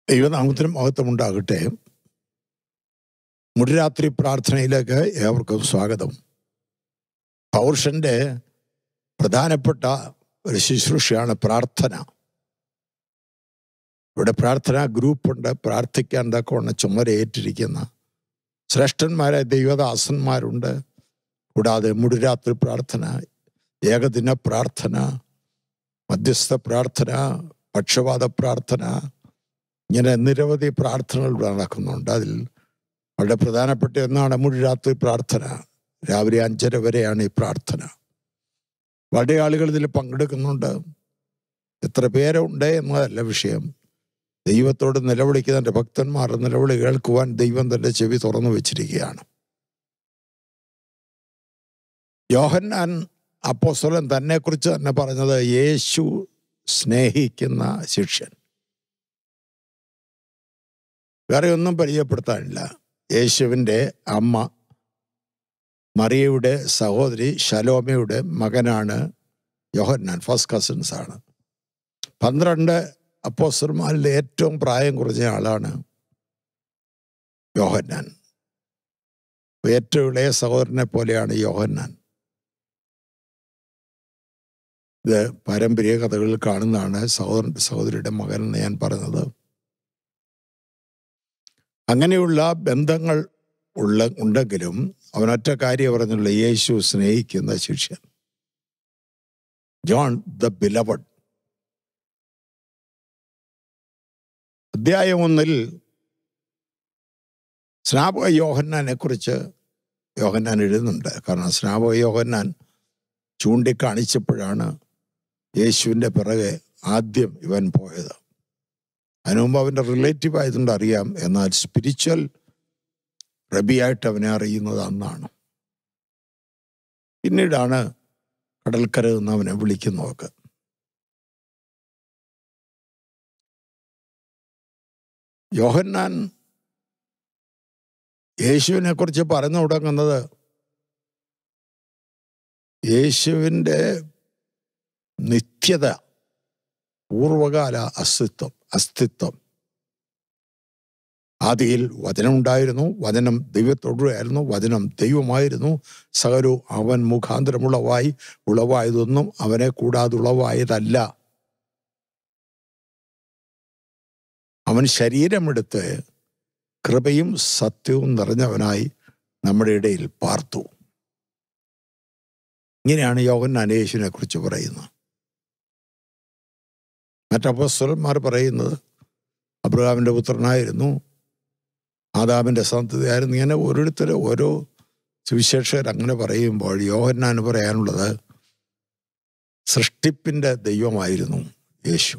ദൈവനാമത്തിന് മഹത്വമുണ്ടാകട്ടെ മുടിരാത്രി പ്രാർത്ഥനയിലേക്ക് ഏവർക്കും സ്വാഗതം പൗർഷന്റെ പ്രധാനപ്പെട്ട ഒരു ശുശ്രൂഷയാണ് പ്രാർത്ഥന ഇവിടെ പ്രാർത്ഥനാ ഗ്രൂപ്പുണ്ട് പ്രാർത്ഥിക്കാൻ തക്കവണ്ണം ചുമരേറ്റിരിക്കുന്ന ശ്രേഷ്ഠന്മാരായ ദൈവദാസന്മാരുണ്ട് കൂടാതെ മുടിരാത്രി പ്രാർത്ഥന ഏകദിന പ്രാർത്ഥന മധ്യസ്ഥ പ്രാർത്ഥന പക്ഷപാത പ്രാർത്ഥന ഇങ്ങനെ നിരവധി പ്രാർത്ഥനകൾ നടക്കുന്നുണ്ട് അതിൽ വളരെ പ്രധാനപ്പെട്ട ഒന്നാണ് മുഴുരാത്രി പ്രാർത്ഥന രാവിലെ അഞ്ചര വരെയാണ് ഈ പ്രാർത്ഥന വളരെ ആളുകൾ ഇതിൽ പങ്കെടുക്കുന്നുണ്ട് എത്ര പേരുണ്ട് എന്നതല്ല വിഷയം ദൈവത്തോട് നിലവിളിക്കുന്ന ഭക്തന്മാർ നിലവിളി കേൾക്കുവാൻ ദൈവം തന്റെ ചെവി തുറന്നു വെച്ചിരിക്കുകയാണ് യോഹന്നാൻ അപ്പോസ്തലൻ തന്നെക്കുറിച്ച് തന്നെ പറഞ്ഞത് യേശു സ്നേഹിക്കുന്ന ശിഷ്യൻ വേറെ ഒന്നും പരിചയപ്പെടുത്താനില്ല യേശുവിൻ്റെ അമ്മ മറിയയുടെ സഹോദരി ശലോമയുടെ മകനാണ് യോഹന്നാൻ ഫസ്റ്റ് കസിൻസ് ആണ് പന്ത്രണ്ട് അപ്പോസ്റ്റർമാരിൽ ഏറ്റവും പ്രായം കുറഞ്ഞ ആളാണ് യോഹന്നാൻ ഏറ്റവും ഇളയ സഹോദരനെ പോലെയാണ് യോഹന്നാൻ ഇത് പാരമ്പര്യ കഥകളിൽ കാണുന്നതാണ് സഹോദരൻ സഹോദരിയുടെ മകൻ എന്ന് ഞാൻ പറഞ്ഞത് അങ്ങനെയുള്ള ബന്ധങ്ങൾ ഉള്ള ഉണ്ടെങ്കിലും അവനൊറ്റ കാര്യം പറഞ്ഞുള്ള യേശു സ്നേഹിക്കുന്ന ശിഷ്യൻ ജോൺ ദ ബിലവഡ് അധ്യായം ഒന്നിൽ സ്നാപക യോഹന്നാനെ കുറിച്ച് യോഹന്നാൻ എഴുതുന്നുണ്ട് കാരണം സ്നാപക യോഹന്നാൻ ചൂണ്ടിക്കാണിച്ചപ്പോഴാണ് യേശുവിൻ്റെ പിറകെ ആദ്യം ഇവൻ പോയത് അതിനു മുമ്പ് അവൻ്റെ റിലേറ്റീവ് ആയതുകൊണ്ട് അറിയാം എന്നാൽ സ്പിരിച്വൽ റബിയായിട്ട് അവനെ അറിയുന്നത് അന്നാണ് പിന്നീടാണ് കടൽക്കര നിന്ന് അവനെ വിളിക്കുന്നതൊക്കെ യോഹന്നാൻ യേശുവിനെ കുറിച്ച് പറഞ്ഞു തുടങ്ങുന്നത് യേശുവിൻ്റെ നിത്യത പൂർവകാല അസ്തിത്വം അസ്തിത്വം ആദിയിൽ വചനമുണ്ടായിരുന്നു വചനം ദൈവത്തോടുകയായിരുന്നു വചനം ദൈവമായിരുന്നു സകലു അവൻ മുഖാന്തരമുളവായി ഉളവായതൊന്നും അവനെ കൂടാതെ ഉളവായതല്ല അവൻ ശരീരമെടുത്ത് കൃപയും സത്യവും നിറഞ്ഞവനായി നമ്മുടെ ഇടയിൽ പാർത്തു ഇങ്ങനെയാണ് യോഗൻ യേശുവിനെ കുറിച്ച് പറയുന്നത് മറ്റപ്പസ്വലന്മാർ പറയുന്നത് അബ്രഹാമിൻ്റെ പുത്രനായിരുന്നു ആദാമിൻ്റെ സന്തതിയായിരുന്നു ഇങ്ങനെ ഓരോരുത്തർ ഓരോ സുവിശേഷകർ അങ്ങനെ പറയുമ്പോൾ യോഹന്നാന് പറയാനുള്ളത് സൃഷ്ടിപ്പിൻ്റെ ദൈവമായിരുന്നു യേശു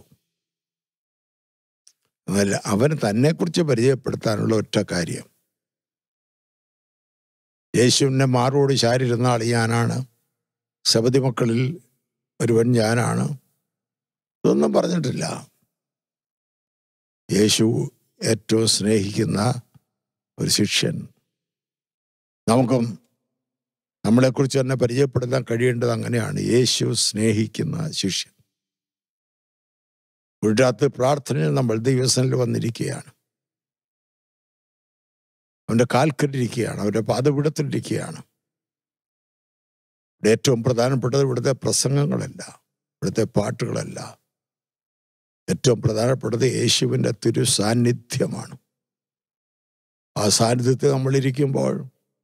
എന്നാൽ അവന് തന്നെക്കുറിച്ച് പരിചയപ്പെടുത്താനുള്ള ഒറ്റ കാര്യം യേശുവിൻ്റെ മാറോട് ശാരിരുന്ന ആൾ ഞാനാണ് സബതി മക്കളിൽ ഒരുവൻ ഞാനാണ് ഇതൊന്നും പറഞ്ഞിട്ടില്ല യേശു ഏറ്റവും സ്നേഹിക്കുന്ന ഒരു ശിഷ്യൻ നമുക്കും നമ്മളെക്കുറിച്ച് തന്നെ പരിചയപ്പെടുത്താൻ കഴിയേണ്ടത് അങ്ങനെയാണ് യേശു സ്നേഹിക്കുന്ന ശിഷ്യൻ ഉൾരാത്രി പ്രാർത്ഥനയിൽ നമ്മൾ ദൈവസനിൽ വന്നിരിക്കുകയാണ് അവൻ്റെ കാൽക്കലിരിക്കുകയാണ് അവൻ്റെ പാതപിടത്തിലിരിക്കുകയാണ് ഇവിടെ ഏറ്റവും പ്രധാനപ്പെട്ടത് ഇവിടുത്തെ പ്രസംഗങ്ങളല്ല ഇവിടുത്തെ പാട്ടുകളല്ല ഏറ്റവും പ്രധാനപ്പെട്ടത് യേശുവിൻ്റെ തിരു സാന്നിധ്യമാണ് ആ സാന്നിധ്യത്തിൽ നമ്മളിരിക്കുമ്പോൾ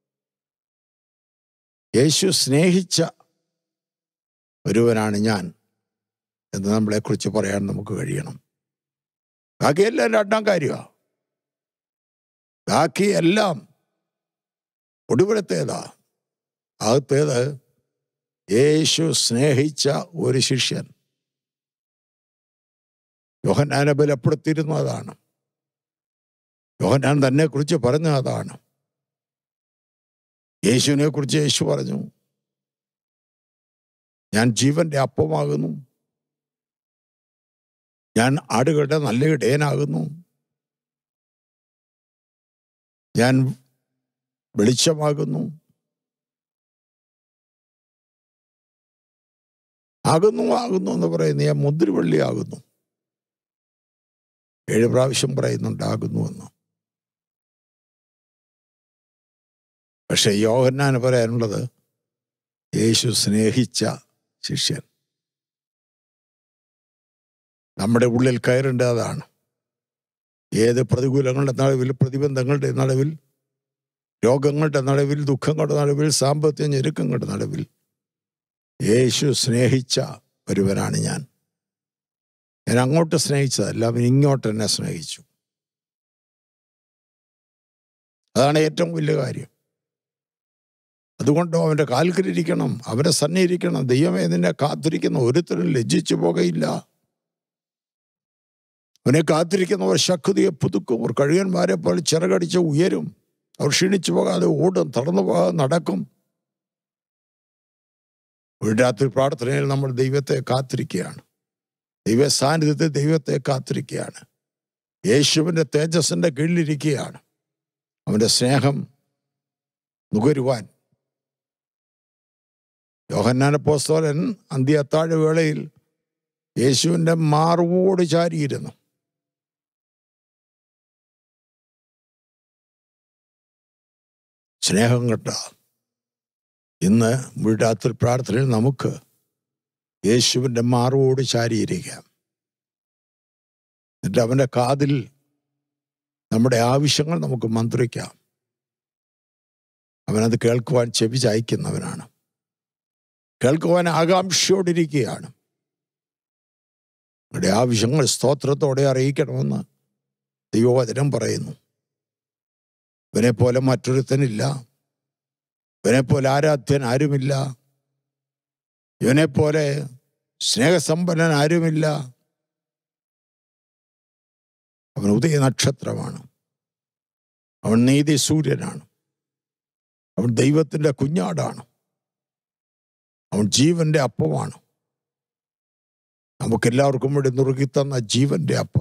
യേശു സ്നേഹിച്ച ഒരുവനാണ് ഞാൻ എന്ന് നമ്മളെക്കുറിച്ച് പറയാൻ നമുക്ക് കഴിയണം ബാക്കിയെല്ലാം രണ്ടാം കാര്യമാണ് ബാക്കിയെല്ലാം ഒടുവിലത്തേതാ അകത്തേത് യേശു സ്നേഹിച്ച ഒരു ശിഷ്യൻ യോഹന്നാനെ ബലപ്പെടുത്തിയിരുന്നതാണ് യോഹന്നാൻ തന്നെ കുറിച്ച് പറഞ്ഞ അതാണ് യേശുവിനെ കുറിച്ച് യേശു പറഞ്ഞു ഞാൻ ജീവന്റെ അപ്പമാകുന്നു ഞാൻ ആടുകളുടെ നല്ല ഇടയനാകുന്നു ഞാൻ വെളിച്ചമാകുന്നു ആകുന്നു ആകുന്നു എന്ന് പറയുന്ന ഞാൻ മുന്തിരിവള്ളിയാകുന്നു ഏഴ് പ്രാവശ്യം പറയുന്നുണ്ടാകുന്നുവെന്ന് പക്ഷെ യോഹന്നാന് പറയാനുള്ളത് യേശു സ്നേഹിച്ച ശിഷ്യൻ നമ്മുടെ ഉള്ളിൽ കയറേണ്ടതാണ് ഏത് പ്രതികൂലങ്ങളുടെ നടുവിൽ പ്രതിബന്ധങ്ങളുടെ നടുവിൽ രോഗങ്ങളുടെ നടുവിൽ ദുഃഖങ്ങളുടെ നടുവിൽ സാമ്പത്തിക ഞെരുക്കങ്ങളുടെ നടുവിൽ യേശു സ്നേഹിച്ച ഒരുവനാണ് ഞാൻ ഞാൻ അങ്ങോട്ട് സ്നേഹിച്ചതല്ല അവൻ ഇങ്ങോട്ട് എന്നെ സ്നേഹിച്ചു അതാണ് ഏറ്റവും വലിയ കാര്യം അതുകൊണ്ട് അവൻ്റെ കാൽക്കരിക്കണം അവനെ സന്നിയിരിക്കണം ദൈവമേ നിന്നെ കാത്തിരിക്കുന്ന ഒരുത്തരും ലജ്ജിച്ചു പോകുകയില്ല അവനെ കാത്തിരിക്കുന്നവർ ശക്തിയെ പുതുക്കും അവർ കഴുകന്മാരെ പോലെ ചിറകടിച്ച് ഉയരും അവർ ക്ഷീണിച്ചു പോകാതെ ഓടും തളർന്നു പോകാതെ നടക്കും ഒരു രാത്രി പ്രാർത്ഥനയിൽ നമ്മൾ ദൈവത്തെ കാത്തിരിക്കുകയാണ് ദൈവ സാന്നിധ്യത്തെ ദൈവത്തെ കാത്തിരിക്കുകയാണ് യേശുവിൻ്റെ തേജസ്സിൻ്റെ കീഴിലിരിക്കുകയാണ് അവൻ്റെ സ്നേഹം നുകരുവാൻ യോഹന്നാന പോസ്തോലൻ അന്ത്യ അത്താഴ വേളയിൽ യേശുവിൻ്റെ മാർവോട് ചാരിയിരുന്നു സ്നേഹം കെട്ട ഇന്ന് വീടാത്തിൽ പ്രാർത്ഥനയിൽ നമുക്ക് യേശുവിൻ്റെ മാർവോട് ചാരിയിരിക്കാം എന്നിട്ട് അവൻ്റെ കാതിൽ നമ്മുടെ ആവശ്യങ്ങൾ നമുക്ക് മന്ത്രിക്കാം അവനത് കേൾക്കുവാൻ ചെവി ചായ്ക്കുന്നവനാണ് കേൾക്കുവാൻ ആകാംക്ഷയോടിരിക്കുകയാണ് നമ്മുടെ ആവശ്യങ്ങൾ സ്തോത്രത്തോടെ അറിയിക്കണമെന്ന് ദൈവവചനം പറയുന്നു ഇവനെ പോലെ മറ്റൊരുത്തനില്ല ഇവനെ പോലെ ആരാധ്യൻ ആരുമില്ല ഇവനെ പോലെ സ്നേഹസമ്പന്നൻ ആരുമില്ല അവൻ ഉദയ നക്ഷത്രമാണ് അവൻ നീതി സൂര്യനാണ് അവൻ ദൈവത്തിൻ്റെ കുഞ്ഞാടാണ് അവൻ ജീവന്റെ അപ്പമാണ് നമുക്കെല്ലാവർക്കും വേണ്ടി നുറുകിത്തന്ന ജീവന്റെ അപ്പം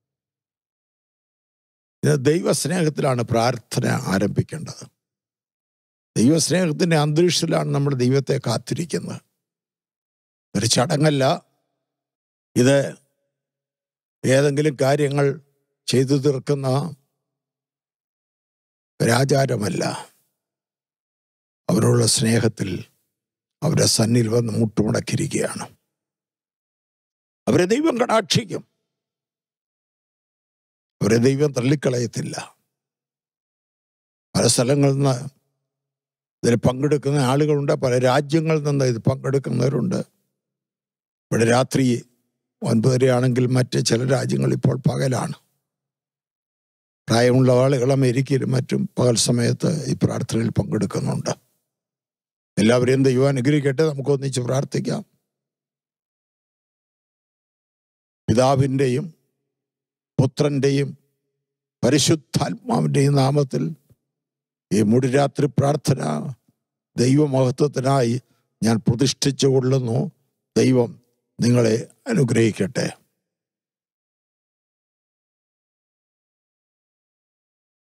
ഇത് ദൈവസ്നേഹത്തിലാണ് പ്രാർത്ഥന ആരംഭിക്കേണ്ടത് ദൈവസ്നേഹത്തിൻ്റെ അന്തരീക്ഷത്തിലാണ് നമ്മൾ ദൈവത്തെ കാത്തിരിക്കുന്നത് ഒരു ചടങ്ങല്ല ഇത് ഏതെങ്കിലും കാര്യങ്ങൾ ചെയ്തു തീർക്കുന്ന ഒരാചാരമല്ല അവരുള്ള സ്നേഹത്തിൽ അവരുടെ സന്നിൽ വന്ന് മുട്ടുമുടക്കിയിരിക്കുകയാണ് അവരെ ദൈവം കടാക്ഷിക്കും അവരെ ദൈവം തള്ളിക്കളയത്തില്ല പല സ്ഥലങ്ങളിൽ നിന്ന് ഇതിൽ പങ്കെടുക്കുന്ന ആളുകളുണ്ട് പല രാജ്യങ്ങളിൽ നിന്ന് ഇത് പങ്കെടുക്കുന്നവരുണ്ട് ഇവിടെ രാത്രി ഒൻപതരയാണെങ്കിൽ മറ്റ് ചില രാജ്യങ്ങൾ ഇപ്പോൾ പകലാണ് പ്രായമുള്ള ആളുകൾ അമേരിക്കയിലും മറ്റും പകൽ സമയത്ത് ഈ പ്രാർത്ഥനയിൽ പങ്കെടുക്കുന്നുണ്ട് എല്ലാവരെയും ദൈവം അനുഗ്രഹിക്കട്ടെ നമുക്ക് ഒന്നിച്ച് പ്രാർത്ഥിക്കാം പിതാവിൻ്റെയും പുത്രൻ്റെയും പരിശുദ്ധാത്മാവിൻ്റെയും നാമത്തിൽ ഈ മുടിരാത്രി പ്രാർത്ഥന ദൈവമഹത്വത്തിനായി ഞാൻ പ്രതിഷ്ഠിച്ചു കൊള്ളുന്നു ദൈവം നിങ്ങളെ അനുഗ്രഹിക്കട്ടെ